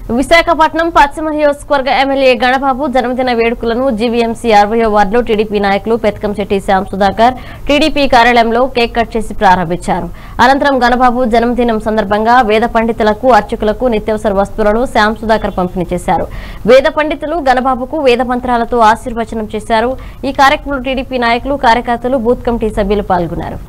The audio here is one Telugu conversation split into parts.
విశాఖపట్నం పశ్చిమ నియోజకవర్గ ఎమ్మెల్యే గణబాబు జన్మదిన వేడుకలను జీవీఎంసీ అరవయో వార్డులో టీడీపీ నాయకులు పెతకంశెట్టి శ్యామ్ సుధాకర్ టీడీపీ కార్యాలయంలో కేక్ కట్ చేసి ప్రారంభించారు అనంతరం గణబాబు జన్మదినం సందర్భంగా వేద పండితులకు అర్చకులకు నిత్యావసర వస్తువులను శ్యామ్ సుధాకర్ పంపిణీ చేశారు వేద పండితులు గణబాబుకు వేద మంత్రాలతో ఆశీర్వచనం చేశారు ఈ కార్యక్రమంలో టీడీపీ నాయకులు కార్యకర్తలు బూత్ కమిటీ సభ్యులు పాల్గొన్నారు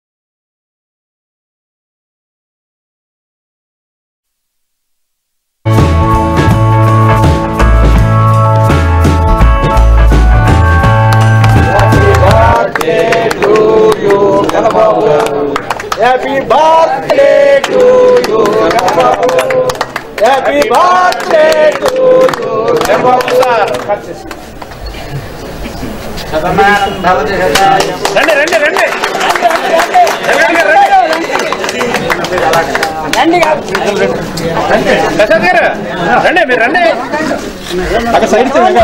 Happy birthday to you, Ganababu. Happy birthday to you, Ganababu sir. రండి రండి రండి రండి రండి ప్రసాద్ గారు రండి మీరు రండి అక్కడ సైడ్ రండి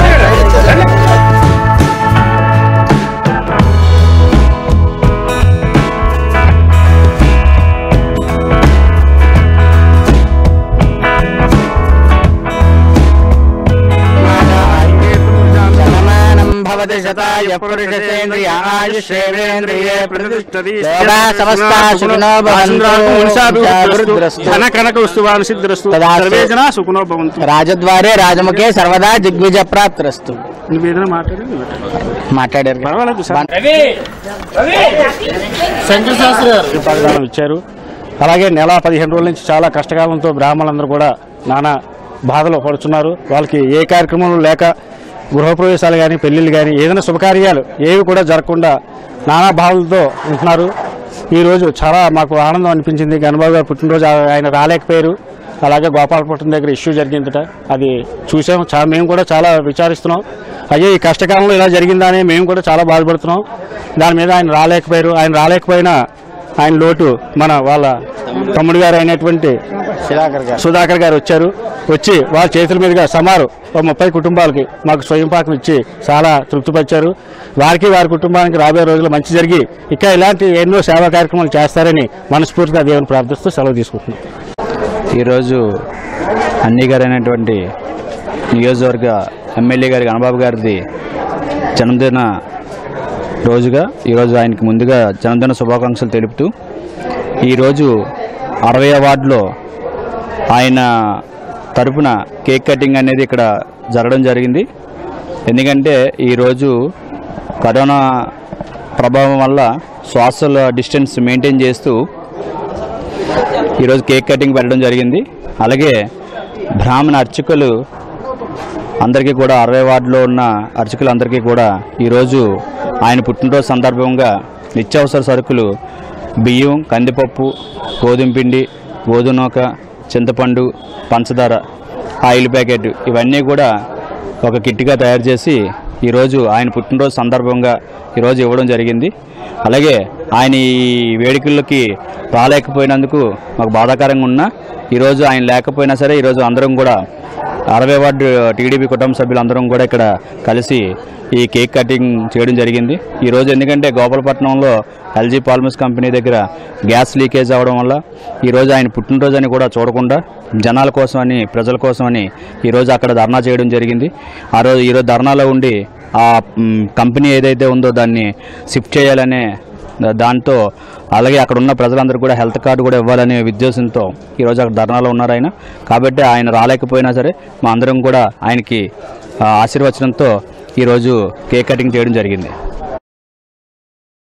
శతమానం భవతి శతాయ పురుషసేంద్రియ ఆయుష్యేంద్రియే ప్రతిష్టతి లోకా సమస్తా సుఖినో భవంతు ధన కనక వస్తువాను సిద్ధిరస్తు తదాస్తు. సర్వే జనా సుఖనో భవంతు రాజద్వారే రాజముఖే సర్వదా దిగ్విజ ప్రాప్తిరస్తు నువ్వు ఏదైనా మాట్లాడి మాట్లాడారు పర్వాలేదు సార్ పథకాలు ఇచ్చారు అలాగే నెల పదిహేను రోజుల నుంచి చాలా కష్టకాలంతో బ్రాహ్మణులందరూ కూడా నానా బాధలు పడుతున్నారు వాళ్ళకి ఏ కార్యక్రమాలు లేక గృహప్రవేశాలు కానీ పెళ్లిళ్ళు కానీ ఏదైనా శుభకార్యాలు ఏవి కూడా జరగకుండా నానా బాధలతో ఉంటున్నారు ఈరోజు చాలా మాకు ఆనందం అనిపించింది గణబాబు గారు పుట్టినరోజు ఆ- ఆయన రాలేకపోయారు అలాగే గోపాలపట్నం దగ్గర ఇష్యూ జరిగిందట అది చూసాం చా మేము కూడా చాలా విచారిస్తున్నాం అయ్యే ఈ కష్టకాలంలో ఇలా జరిగిందా అని మేము కూడా చాలా బాధపడుతున్నాం దాని మీద ఆయన రాలేకపోయారు ఆయన రాలేకపోయినా ఆయన లోటు మన వాళ్ళ తమ్ముడు గారు అయినటువంటి సుధాకర్ గారు సుధాకర్ గారు వచ్చారు వచ్చి వాళ్ళ చేతుల మీదుగా సుమారు ఓ ముప్పై కుటుంబాలకి మాకు స్వయం పాకం ఇచ్చి చాలా తృప్తిపరిచారు వారికి వారి కుటుంబానికి రాబోయే రోజుల్లో మంచి జరిగి ఇంకా ఇలాంటి ఎన్నో సేవా కార్యక్రమాలు చేస్తారని మనస్ఫూర్తిగా దేవుని ప్రార్థిస్తూ సెలవు తీసుకుంటున్నాం ఈరోజు అన్ని గారైనటువంటి నియోజకవర్గ ఎమ్మెల్యే గారి గణబాబు గారిది జన్మదిన రోజుగా ఈరోజు ఆయనకి ముందుగా జన్మదిన శుభాకాంక్షలు తెలుపుతూ ఈరోజు అరవై వార్డులో ఆయన తరపున కేక్ కటింగ్ అనేది ఇక్కడ జరగడం జరిగింది ఎందుకంటే ఈరోజు కరోనా ప్రభావం వల్ల సోషల్ డిస్టెన్స్ మెయింటైన్ చేస్తూ ఈరోజు కేక్ కటింగ్ పెట్టడం జరిగింది అలాగే బ్రాహ్మణ అర్చకులు అందరికీ కూడా అరవై వార్డులో ఉన్న అర్చకులందరికీ కూడా ఈరోజు ఆయన పుట్టినరోజు సందర్భంగా నిత్యావసర సరుకులు బియ్యం కందిపప్పు గోధుమ పిండి గోధుమనూక చింతపండు పంచదార ఆయిల్ ప్యాకెట్ ఇవన్నీ కూడా ఒక కిట్గా తయారు చేసి ఈరోజు ఆయన పుట్టినరోజు సందర్భంగా ఈరోజు ఇవ్వడం జరిగింది అలాగే ఆయన ఈ వేడుకలకి రాలేకపోయినందుకు మాకు బాధాకరంగా ఉన్నా ఈరోజు ఆయన లేకపోయినా సరే ఈరోజు అందరం కూడా అరవై వార్డు టీడీపీ కుటుంబ సభ్యులందరం కూడా ఇక్కడ కలిసి ఈ కేక్ కటింగ్ చేయడం జరిగింది ఈరోజు ఎందుకంటే గోపాలపట్నంలో ఎల్జీ పాల్మస్ కంపెనీ దగ్గర గ్యాస్ లీకేజ్ అవడం వల్ల ఈరోజు ఆయన పుట్టినరోజు అని కూడా చూడకుండా జనాల కోసమని ప్రజల కోసమని ఈరోజు అక్కడ ధర్నా చేయడం జరిగింది ఆ రోజు ఈరోజు ధర్నాలో ఉండి ఆ మ్, కంపెనీ ఏదైతే ఉందో దాన్ని షిఫ్ట్ చేయాలనే దా- దాంతో అలాగే అక్కడ ఉన్న ప్రజలందరూ కూడా హెల్త్ కార్డు కూడా ఇవ్వాలనే ఉద్దేశంతో ఈరోజు అక్కడ ధర్నాలో ఉన్నారు ఆయన కాబట్టి ఆయన రాలేకపోయినా సరే మా అందరం కూడా ఆయనకి ఆ, ఆశీర్వచనంతో ఈరోజు కేక్ కటింగ్ చేయడం జరిగింది